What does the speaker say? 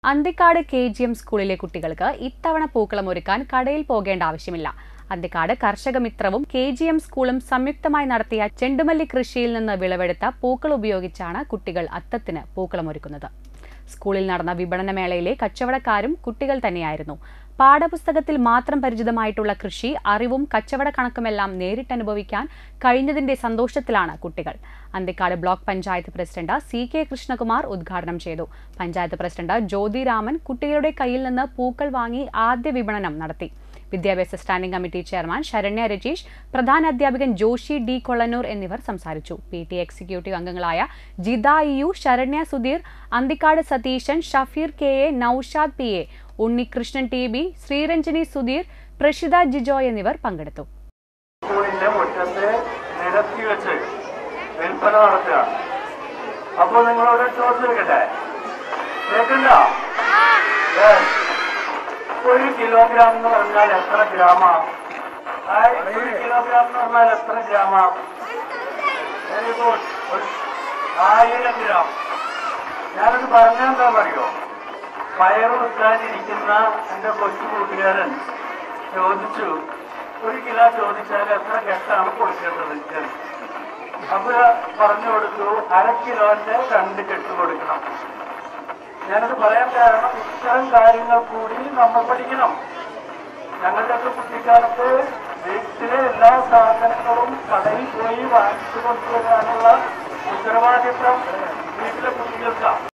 Anthikad K G M സ്കൂളിലെ കുട്ടികൾക്ക് ഇത്തവണ പൂക്കളം ഒരുക്കാൻ കടയിൽ പോകേണ്ട ആവശ്യമില്ല അന്തിക്കാട് കർഷക മിത്രവും കെ ജി എം സ്കൂളും സംയുക്തമായി നടത്തിയ ചെണ്ടുമല്ലി കൃഷിയിൽ നിന്ന് വിളവെടുത്ത പൂക്കൾ ഉപയോഗിച്ചാണ് കുട്ടികൾ അത്തത്തിന് പൂക്കളമൊരുക്കുന്നത് സ്കൂളിൽ നടന്ന വിപണന മേളയിലെ കച്ചവടക്കാരും കുട്ടികൾ തന്നെയായിരുന്നു പാഠപുസ്തകത്തിൽ മാത്രം പരിചിതമായിട്ടുള്ള കൃഷി അറിവും കച്ചവട കണക്കുമെല്ലാം നേരിട്ടനുഭവിക്കാൻ കഴിഞ്ഞതിന്റെ സന്തോഷത്തിലാണ് കുട്ടികൾ Anthikad block panchayat president C K Krishnakumar ഉദ്ഘാടനം ചെയ്തു പഞ്ചായത്ത് പ്രസിഡന്റ് ജ്യോതി രാമൻ കുട്ടികളുടെ കയ്യിൽ നിന്ന് പൂക്കൾ വാങ്ങി ആദ്യ വിപണനം നടത്തി വിദ്യാഭ്യാസ standing committee chairman Saranya Rajeesh പ്രധാന അധ്യാപകൻ ജോഷി ഡി കൊള്ളന്നൂർ എന്നിവർ സംസാരിച്ചു പി ടി എക്സിക്യൂട്ടീവ് അംഗങ്ങളായ Jitha E U Saranya Sudheer Anthikad Satheesan Shafeer K A Noushad P A Unnikrishnan T B Sreeranjini Sudheer Prashitha Jijoy എന്നിവർ പങ്കെടുത്തു സ്കൂളിന്റെ മുറ്റത്ത് നിരത്തി വെച്ച് വിൽപ്പന നടത്തുകയാണ് അപ്പൊ നിങ്ങളോട് ചോദിച്ചെടുക്കട്ടെ കേൾക്കണ്ട Yes. ഒരു കിലോഗ്രാം എന്ന് പറഞ്ഞാൽ എത്ര ഗ്രാമാ ഹായ്, ഒരു കിലോഗ്രാം എന്ന് പറഞ്ഞാൽ എത്ര ഗ്രാമാ വെരി ഗുഡ് ആയിരം ഗ്രാം ഞാനത് പറഞ്ഞാൽ എന്താ പറയോ പയർ വെക്കാനിരിക്കുന്ന എൻ്റെ കൊച്ചു കൂട്ടുകാരൻ ചോദിച്ചു ഒരു കിലോ ചോദിച്ചാൽ എത്ര കെട്ടാണ് കൊടുക്കേണ്ടത് എന്ന്. അപ്പൊ പറഞ്ഞു കൊടുത്തു അര കിലോന്റെ രണ്ട് കെട്ട് കൊടുക്കണം ഞാനത് പറയാൻ കാരണം ഇത്തരം കാര്യങ്ങൾ കൂടി നമ്മൾ പഠിക്കണം ഞങ്ങളുടെയൊക്കെ കുട്ടിക്കാലത്ത് വീട്ടിലെ എല്ലാ സാധനങ്ങളും കടയിൽ പോയി വാങ്ങിച്ചു കൊണ്ടുവരാനുള്ള ഉത്തരവാദിത്വം വീട്ടിലെ കുട്ടികൾക്കാണ്